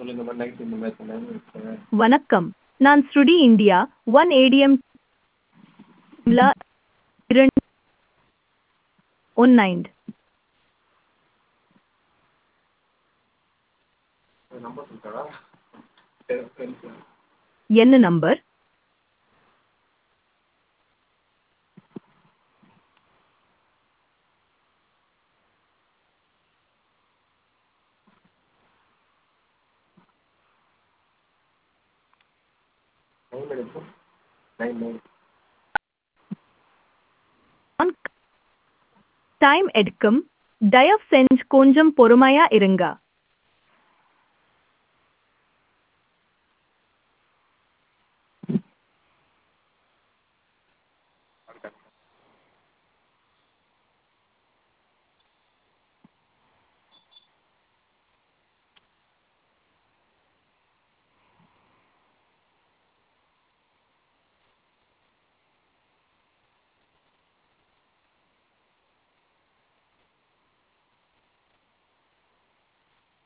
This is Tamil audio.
சொல்லுங்கள் மேம் நைட் இந்த மாதிரி சொன்னாங்க வணக்கம் நான் ஸ்ருடி இந்தியா ஒன் ஏடிஎம் இரண்டு ஒன் நைன் நம்பர் சொல்லிட்டாரா சரி சரி சார் என்ன நம்பர் நைன் எடுப்போம் நைன் நைன் டைம் எடுக்கும் தயவு செஞ்சு கொஞ்சம் பொறுமையா இருங்க